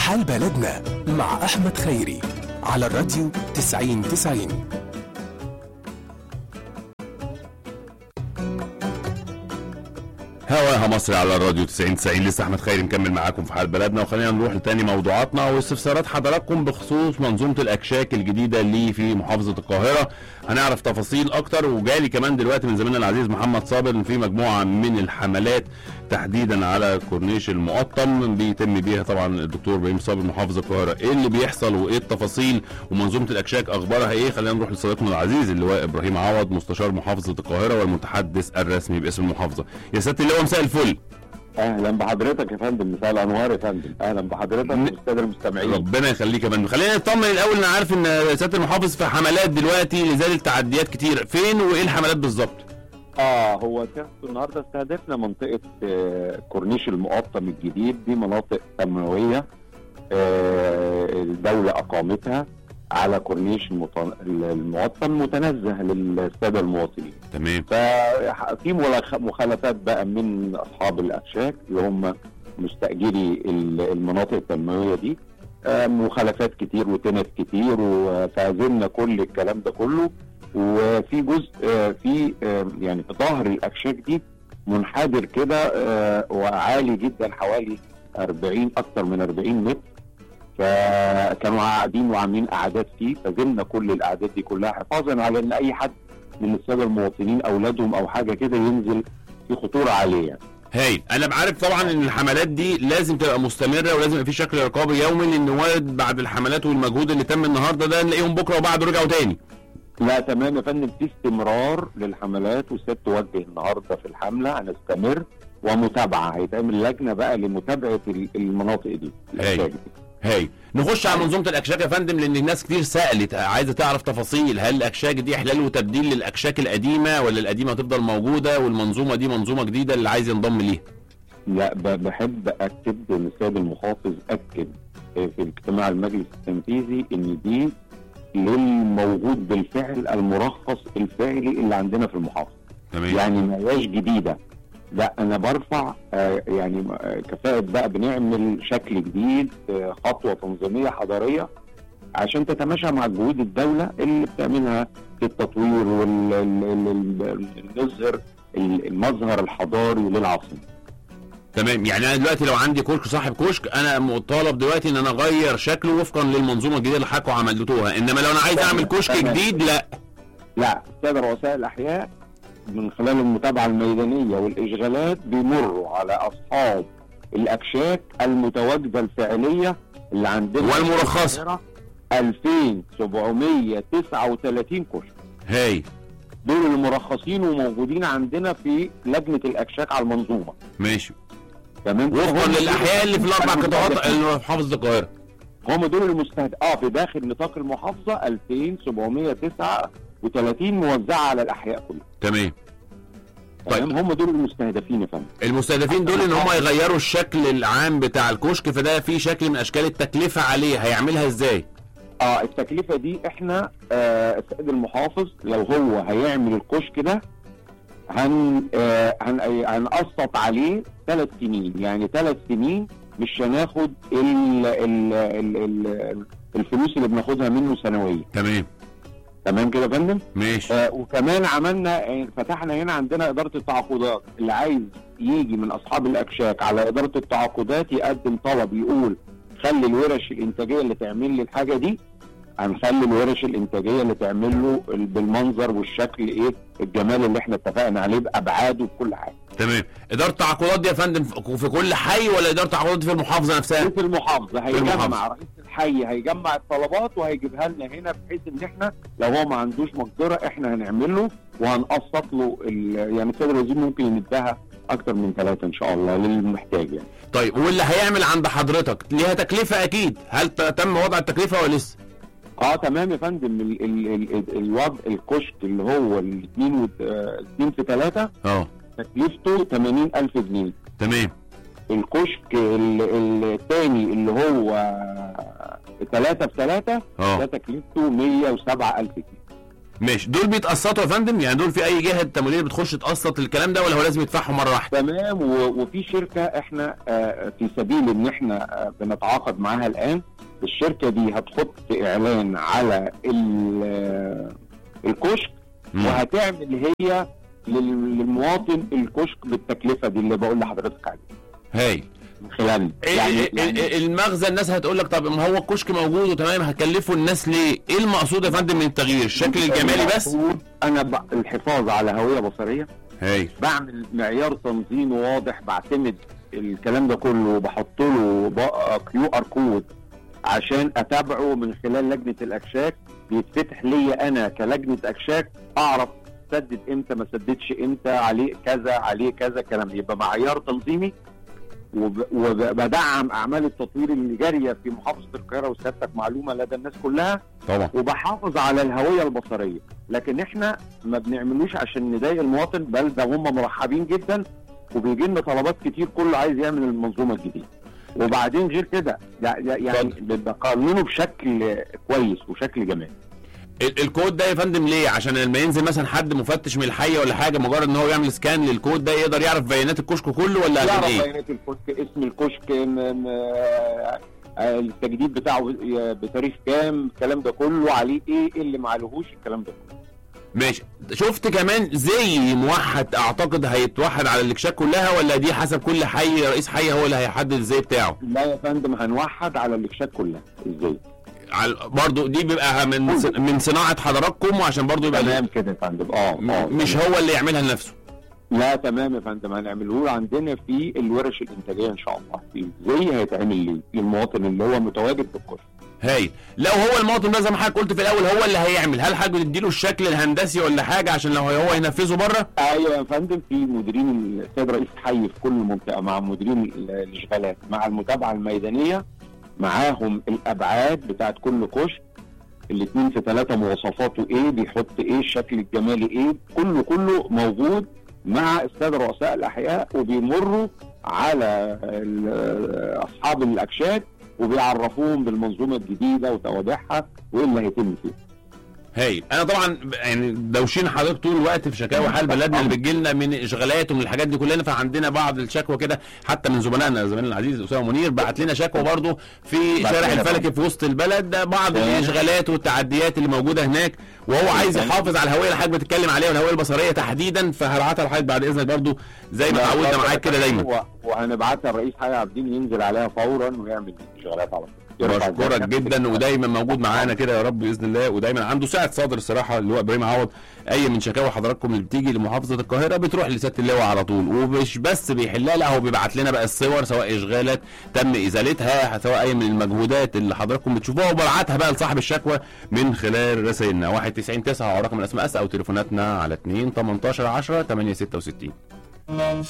حال بلدنا مع أحمد خيري على الراديو 90 90 هواها مصر على الراديو 90 90 لسه احمد خيري مكمل معاكم في حال بلدنا وخلينا نروح لتاني موضوعاتنا واستفسارات حضراتكم بخصوص منظومه الاكشاك الجديده اللي في محافظه القاهره هنعرف تفاصيل اكتر وجالي كمان دلوقتي من زميلنا العزيز محمد صابر ان في مجموعه من الحملات تحديدا على كورنيش المقطم بيتم بيها طبعا الدكتور ابراهيم صابر محافظ القاهره ايه اللي بيحصل وايه التفاصيل ومنظومه الاكشاك اخبارها ايه خلينا نروح لصديقنا العزيز اللواء ابراهيم عوض مستشار محافظه القاهره والمتحدث الرسمي باسم المحافظه يا سياده اللواء مساء الفل اهلا بحضرتك يا فندم مساء الانوار يا فندم اهلا بحضرتك م- والساده المستمعين ربنا يخليك يا فندم خلينا نطمن الاول انا عارف ان سياده المحافظ في حملات دلوقتي لزال تعديات كتير فين وايه الحملات بالظبط اه هو كانت النهارده استهدفنا منطقه آه كورنيش المقطم الجديد دي مناطق تنمويه آه الدوله اقامتها على كورنيش المط- المقطم متنزه للساده المواطنين تمام ففي ملخ- مخالفات بقى من اصحاب الاكشاك اللي هم مستاجري ال- المناطق التنمويه دي آه، مخالفات كتير وتنت كتير وفازلنا كل الكلام ده كله وفي جزء آه، في آه، يعني في ظهر الاكشاك دي منحدر كده آه، وعالي جدا حوالي 40 اكتر من 40 متر فكانوا قاعدين وعاملين قعدات فيه فزلنا كل الاعداد دي كلها حفاظا على ان اي حد من الساده المواطنين اولادهم او حاجه كده ينزل في خطوره عليه يعني. هايل انا بعرف طبعا ان الحملات دي لازم تبقى مستمره ولازم يبقى في شكل رقابي يومي لان وارد بعد الحملات والمجهود اللي تم النهارده ده نلاقيهم بكره وبعده رجعوا تاني لا تمام يا فندم في استمرار للحملات والست توجه النهارده في الحمله هنستمر ومتابعه هيتعمل لجنه بقى لمتابعه ال- المناطق دي الأشياء دي. هاي نخش على منظومه الاكشاك يا فندم لان الناس كتير سالت عايزه تعرف تفاصيل هل الاكشاك دي احلال وتبديل للاكشاك القديمه ولا القديمه هتفضل موجوده والمنظومه دي منظومه جديده اللي عايز ينضم ليها لا ب- بحب اكد ان السيد المحافظ اكد في اجتماع المجلس التنفيذي ان دي للموجود بالفعل المرخص الفعلي اللي عندنا في المحافظه تمام يعني ما هياش جديده لا انا برفع آه، يعني آه، كفاءه بقى بنعمل شكل جديد آه، خطوه تنظيميه حضاريه عشان تتماشى مع جهود الدوله اللي بتعملها في التطوير والنظهر المظهر الحضاري للعاصمه تمام يعني انا دلوقتي لو عندي كشك صاحب كشك انا مطالب دلوقتي ان انا اغير شكله وفقا للمنظومه الجديده اللي حضراتكم عملتوها انما لو انا عايز تمام، اعمل كشك تمام. جديد لا لا الساده رؤساء الاحياء من خلال المتابعه الميدانيه والاشغالات بيمروا على اصحاب الاكشاك المتواجده الفعليه اللي عندنا والمرخصة. في القاهرة 2739 كشك هاي دول المرخصين وموجودين عندنا في لجنه الاكشاك على المنظومه ماشي تمام وفقا هم للاحياء اللي في الاربع قطاعات المستهدفين. اللي في محافظه القاهره هم دول المستهد اه في داخل نطاق المحافظه 2739 موزعه على الاحياء كلها تمام طيب. تمام هم دول المستهدفين يا فندم المستهدفين دول ان هم يغيروا الشكل العام بتاع الكشك فده في شكل من اشكال التكلفه عليه هيعملها ازاي اه التكلفه دي احنا آه السيد المحافظ لو هو هيعمل الكشك ده هن آه هن هنقسط عليه ثلاث سنين يعني ثلاث سنين مش هناخد ال ال ال ال الفلوس اللي بناخدها منه سنويا تمام تمام كده يا فندم ماشي آه وكمان عملنا آه، فتحنا هنا عندنا اداره التعاقدات اللي عايز يجي من اصحاب الاكشاك على اداره التعاقدات يقدم طلب يقول خلي الورش الانتاجيه اللي تعمل لي الحاجه دي هنخلي الورش الانتاجيه اللي تعمل له ال- بالمنظر والشكل ايه الجمال اللي احنا اتفقنا عليه بابعاده بكل حاجه تمام اداره التعاقدات دي يا فندم في في كل حي ولا اداره التعاقدات دي في المحافظه نفسها في المحافظه المحافظة. هيجمع رئيس الحي هيجمع الطلبات وهيجيبها لنا هنا بحيث ان احنا لو هو ما عندوش مقدره احنا هنعمل له وهنقسط له ال- يعني السيد الوزير ممكن يمدها اكتر من ثلاثه ان شاء الله للمحتاج يعني طيب واللي هيعمل عند حضرتك ليها تكلفه اكيد هل ت- تم وضع التكلفه ولا لسه اه تمام يا فندم ال ال ال ال الوضع الكشك اللي هو الاثنين اثنين في ثلاثه اه تكلفته 80000 جنيه تمام الكشك الثاني اللي هو ثلاثة في ثلاثة ده اه تكلفته 107000 جنيه ماشي دول بيتقسطوا يا فندم يعني دول في اي جهه تمويليه بتخش تقسط الكلام ده ولا هو لازم يدفعهم مره واحده تمام و- وفي شركه احنا آه، في سبيل ان احنا آه، بنتعاقد معاها الان الشركه دي هتحط اعلان على ال- آه، الكشك مم. وهتعمل هي لل- للمواطن الكشك بالتكلفه دي اللي بقول لحضرتك عليها هاي من خلال يعني المغزى الناس هتقول لك طب ما هو الكشك موجود وتمام هكلفوا الناس ليه؟ ايه المقصود يا فندم من التغيير؟ الشكل الجمالي بس؟ المفروض انا ب... الحفاظ على هويه بصريه هاي بعمل معيار تنظيمي واضح بعتمد الكلام ده كله وبحط له كيو ار كود عشان اتابعه من خلال لجنه الاكشاك بيتفتح ليا انا كلجنه اكشاك اعرف سدد امتى ما سددش امتى عليه كذا عليه كذا كلام يبقى معيار تنظيمي وب- وبدعم اعمال التطوير اللي جاريه في محافظه القاهره وسيادتك معلومه لدى الناس كلها طبعا وبحافظ على الهويه البصريه لكن احنا ما بنعملوش عشان نضايق المواطن بل ده هم مرحبين جدا وبيجي لنا طلبات كتير كله عايز يعمل المنظومه الجديده وبعدين غير كده يع- يع- يعني بقانونه بشكل كويس وشكل جمالي ال- الكود ده يا فندم ليه؟ عشان لما ينزل مثلا حد مفتش من الحي ولا حاجه مجرد ان هو يعمل سكان للكود ده يقدر يعرف بيانات الكشك كله ولا عشان يعرف ايه؟ بيانات الكشك اسم الكشك م- م- آه، آه، التجديد بتاعه بتاريخ كام الكلام ده كله عليه ايه إيه اللي معلهوش الكلام ده كله ماشي شفت كمان زي موحد اعتقد هيتوحد على الاكشاك كلها ولا دي حسب كل حي رئيس حي هو اللي هيحدد الزي بتاعه؟ لا يا فندم هنوحد على الاكشاك كلها ازاي على- برضو دي بيبقى من ص- من صناعه حضراتكم وعشان برضو يبقى تمام كده يا فندم اه م- اه مش تمام. هو اللي يعملها لنفسه لا تمام يا فندم هنعمله له عندنا في الورش الانتاجيه ان شاء الله في زي هيتعمل ليه للمواطن اللي هو متواجد في الكشك هايل لو هو المواطن ده زي ما حضرتك قلت في الاول هو اللي هيعمل هل حاجه تديله الشكل الهندسي ولا حاجه عشان لو هو ينفذه بره ايوه يا فندم في مديرين السيد رئيس حي في كل منطقه مع مديرين ال- الاشغالات مع المتابعه الميدانيه معاهم الابعاد بتاعت كل كشك الاثنين في ثلاثه مواصفاته ايه بيحط ايه الشكل الجمالي ايه كله كله موجود مع الساده رؤساء الاحياء وبيمروا على ال- اصحاب الاكشاك وبيعرفوهم بالمنظومه الجديده وتوابعها وايه اللي هيتم فيه هايل انا طبعا ب- يعني دوشين حضرتك طول الوقت في شكاوى حال بلدنا اللي بتجي لنا من اشغالات ومن الحاجات دي كلنا فعندنا بعض الشكوى كده حتى من زملائنا زميلنا العزيز اسامه منير بعت لنا شكوى برضه في بعت شارع لنا الفلكي في وسط البلد ده بعض تمام. الاشغالات والتعديات اللي موجوده هناك وهو عايز تمام. يحافظ على الهويه اللي حضرتك بتتكلم عليها والهويه البصريه تحديدا فهبعتها لحضرتك بعد اذنك برضه زي ما اتعودنا معاك كده دايما و- وهنبعتها الرئيس حي عابدين ينزل عليها فورا ويعمل اشغالات على طول يرفع بشكرك الزكاة. جدا ودايما موجود معانا كده يا رب باذن الله ودايما عنده سعه صدر الصراحه اللي هو ابراهيم عوض اي من شكاوى حضراتكم اللي بتيجي لمحافظه القاهره بتروح لسياده اللواء على طول ومش بس بيحلها لا هو بيبعت لنا بقى الصور سواء اشغالات تم ازالتها سواء اي من المجهودات اللي حضراتكم بتشوفوها وببعتها بقى لصاحب الشكوى من خلال رسائلنا 19 9 رقم الاس ام اس او تليفوناتنا على 2 18 10 866